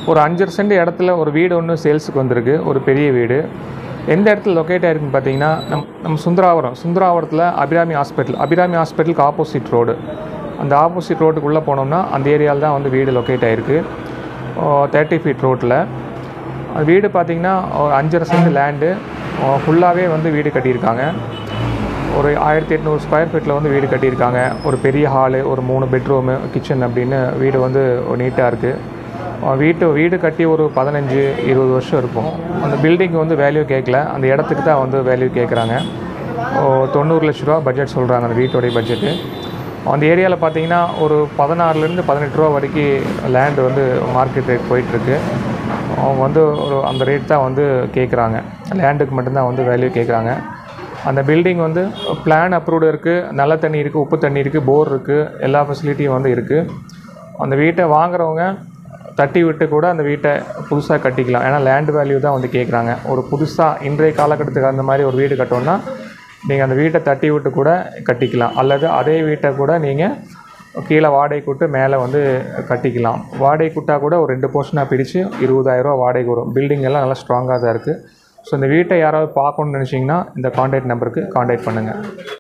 ஒரு அஞ்சரை சென்ட் இடத்துல ஒரு வீடு ஒன்று சேல்ஸுக்கு வந்திருக்கு ஒரு பெரிய வீடு எந்த இடத்துல லொக்கேட் ஆயிருக்குன்னு பார்த்தீங்கன்னா நம் நம்ம சுந்தராவரம் சுந்தராவரத்தில் அபிராமி ஹாஸ்பிட்டல் அபிராமி ஹாஸ்பிட்டலுக்கு ஆப்போசிட் ரோடு அந்த ஆப்போசிட் ரோட்டுக்குள்ளே போனோம்னா அந்த ஏரியாவில் தான் வந்து வீடு லொக்கேட் ஆகிருக்கு தேர்ட்டி ஃபீட் ரோட்டில் அது வீடு பார்த்திங்கன்னா ஒரு அஞ்சரை சென்ட் லேண்டு ஃபுல்லாகவே வந்து வீடு கட்டியிருக்காங்க ஒரு ஆயிரத்தி எட்நூறு ஸ்கொயர் ஃபீட்டில் வந்து வீடு கட்டியிருக்காங்க ஒரு பெரிய ஹாலு ஒரு மூணு பெட்ரூமு கிச்சன் அப்படின்னு வீடு வந்து நீட்டாக இருக்குது வீட்டு வீடு கட்டி ஒரு பதினஞ்சு இருபது வருஷம் இருக்கும் அந்த பில்டிங் வந்து வேல்யூ கேட்கல அந்த இடத்துக்கு தான் வந்து வேல்யூ கேட்குறாங்க தொண்ணூறு லட்ச ரூபா பட்ஜெட் சொல்கிறாங்க அந்த வீட்டோடைய பட்ஜெட்டு அந்த ஏரியாவில் பார்த்தீங்கன்னா ஒரு பதினாறுலேருந்து பதினெட்டு ரூபா வரைக்கும் லேண்ட் வந்து மார்க்கெட் ரேட் போயிட்டுருக்கு அவங்க வந்து ஒரு அந்த ரேட் தான் வந்து கேட்குறாங்க லேண்டுக்கு மட்டும்தான் வந்து வேல்யூ கேட்குறாங்க அந்த பில்டிங் வந்து பிளான் அப்ரூவ்டு இருக்குது நல்ல தண்ணி இருக்குது உப்பு தண்ணி இருக்குது போர் இருக்குது எல்லா ஃபெசிலிட்டியும் வந்து இருக்குது அந்த வீட்டை வாங்குறவங்க தட்டி விட்டு கூட அந்த வீட்டை புதுசாக கட்டிக்கலாம் ஏன்னா லேண்ட் வேல்யூ தான் வந்து கேட்குறாங்க ஒரு புதுசாக இன்றைய காலகட்டத்துக்கு அந்த மாதிரி ஒரு வீடு கட்டணும்னா நீங்கள் அந்த வீட்டை தட்டி விட்டு கூட கட்டிக்கலாம் அல்லது அதே வீட்டை கூட நீங்கள் கீழே வாடகை கூட்டு மேலே வந்து கட்டிக்கலாம் வாடகை கூட்டா கூட ஒரு ரெண்டு போர்ஷனாக பிரித்து இருபதாயிரரூவா வாடகை வரும் பில்டிங் எல்லாம் நல்லா ஸ்ட்ராங்காக தான் இருக்குது ஸோ இந்த வீட்டை யாராவது பார்க்கணுன்னு நினச்சிங்கன்னா இந்த காண்டாக்ட் நம்பருக்கு காண்டாக்ட் பண்ணுங்கள்